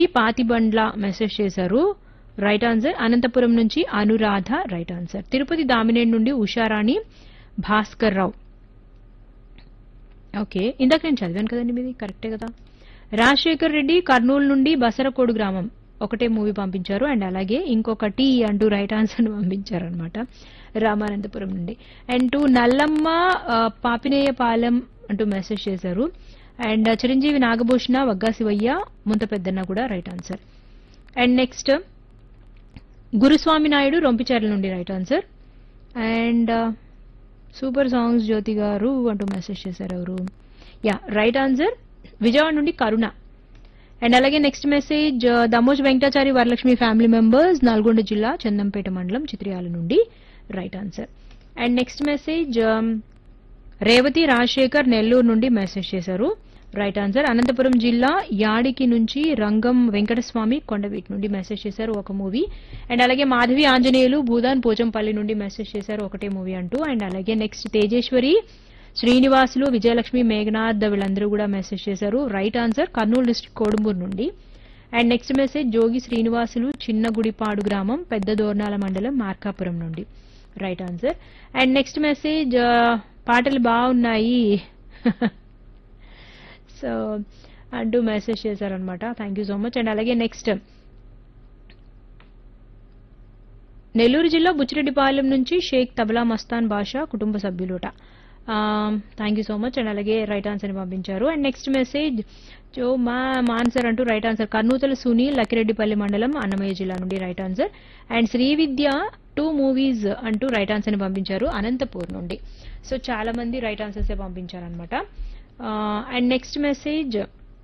Pathibandla message చేశారు right answer Anantapuram నుంచి Anuradha right answer Tirupati Damineni నుండి ఉషారాణి భాస్కర్ రావు ఓకే ఇందాక నేను చదివాను కదండి మీది కరెక్టే కదా రాజశేఖర్ రెడ్డి కర్నూలు నుండి బసరకోడు గ్రామం ఒకటే మూవీ పంపించారు అండ్ అలాగే ఇంకొకటి అంటూ రైట్ ఆన్సర్ పంపించారు అనమాట రామానంతపురం నుండి అండ్ టు నల్లమ్మ ఆ, పాపినేయపాలెం అంటూ మెసేజ్ చేశారు అండ్ చిరంజీవి నాగభూషణ వగ్గా శివయ్య ముంత పెద్దన్న కూడా right answer and next Guruswamy Naidu Rompicherla నుండి right answer and super songs Jyothi garu అంటూ మెసేజ్ చేశారు ఎవరు యా రైట్ ఆన్సర్ విజయవాడ నుండి కరుణ అండ్ అలాగే next message Damoj Venkatachari Varalakshmi family members Nalgonda జిల్లా చందంపేట మండలం చిత్రియాల నుండి right answer and next message Revathi Rajasekhar Nellore నుండి మెసేజ్ చేశారు రైట్ ఆన్సర్ అనంతపురం జిల్లా యాడికి నుంచి రంగం వెంకటస్వామి కొండవీటి నుండి మెసేజ్ చేశారు ఒక మూవీ అండ్ అలాగే మాధవి ఆంజనేయులు భూదాన్ పోచంపల్లి నుండి మెసేజ్ చేశారు ఒకటే మూవీ అంటూ అండ్ అలాగే నెక్స్ట్ తేజేశ్వరి శ్రీనివాసులు విజయలక్ష్మి మేఘనాథ్ వీళ్ళందరూ కూడా మెసేజ్ చేశారు right answer Kurnool district Kodumuru నుండి and next message Jogi Srinivasulu Chinnagudipadu గ్రామం పెద్ద దోర్నాల మండలం మార్కాపురం నుండి right answer and next message పాటలు బాగున్నాయి సో అంటూ మెసేజ్ చేశారనమాట thank you so much and అలాగే నెక్స్ట్ నెల్లూరు జిల్లా బుచ్చిరెడ్డిపాలెం నుంచి షేక్ తబలా మస్తాన్ బాషా కుటుంబ సభ్యులుట thank you so much and అలాగే రైట్ ఆన్సర్ పంపించారు అండ్ నెక్స్ట్ మెసేజ్ జో మా ఆన్సర్ అంటూ రైట్ ఆన్సర్ కర్నూతల సునీల్ లక్కిరెడ్డిపల్లి మండలం అన్నమయ్య జిల్లా నుండి right answer and Srividya two movies అంటూ రైట్ ఆన్సర్ ని పంపించారు అనంతపూర్ నుండి సో చాలా మంది రైట్ ఆన్సర్స్ పంపించారనమాట అండ్ నెక్స్ట్ మెసేజ్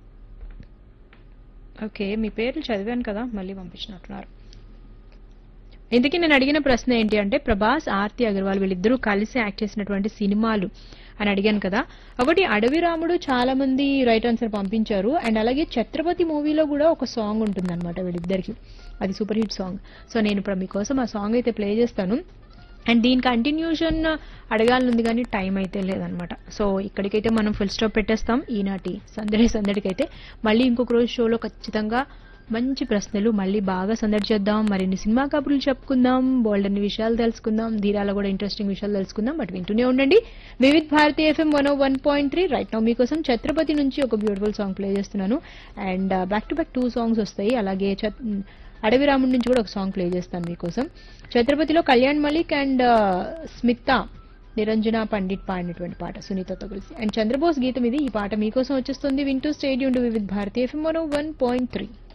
ఓకే మీ పేర్లు చదివాను కదా మళ్ళీ పంపించినట్టున్నారు ఇంతకీ నేను అడిగిన ప్రశ్న ఏంటి అంటే ప్రభాస్ ఆర్తి అగర్వాల్ వీళ్ళిద్దరూ కలిసి యాక్ట్ చేసినటువంటి సినిమాలు అని అడిగాను కదా ఒకటి అడవి రాముడు చాలా మంది రైట్ ఆన్సర్ పంపించారు అండ్ అలాగే ఛత్రపతి మూవీలో కూడా ఒక సాంగ్ ఉంటుందన్నమాట వీళ్ళిద్దరికి అది సూపర్ హిట్ సాంగ్ సో నేను ఇప్పుడు మీకోసం ఆ సాంగ్ అయితే ప్లే చేస్తాను అండ్ దీని కంటిన్యూషన్ అడగాలనుంది కానీ టైం అయితే లేదనమాట సో ఇక్కడికైతే మనం ఫుల్ స్టాప్ పెట్టేస్తాం ఈనాటి సందడి సందడికైతే మళ్ళీ ఇంకొక రోజు షోలో ఖచ్చితంగా మంచి ప్రశ్నలు మళ్ళీ బాగా సందడి చేద్దాం మరిన్ని సినిమా కబుర్లు చెప్పుకుందాం బోల్డ్ అన్ని విషయాలు తెలుసుకుందాం ధీరాలో కూడా ఇంట్రెస్టింగ్ విషయాలు తెలుసుకుందాం బట్ వింటూనే ఉండండి Vividh Bharati FM one one point three right now మీకోసం ఛత్రపతి నుంచి ఒక బ్యూటిఫుల్ సాంగ్ ప్లే చేస్తున్నాను and back to back two songs వస్తాయి అలాగే ఛత్- అడవి రాముడి నుంచి కూడా ఒక సాంగ్ ప్లే చేస్తాను మీకోసం ఛత్రపతిలో కళ్యాణ్ మలిక్ అండ్ స్మిత నిరంజన పండిట్ పాడినటువంటి పాట సునీతతో కలిసి అండ్ చంద్రబోస్ గీతం ఇది ఈ పాట మీకోసం వచ్చేస్తుంది వింటూ stadium Vividh Bharati FM one point three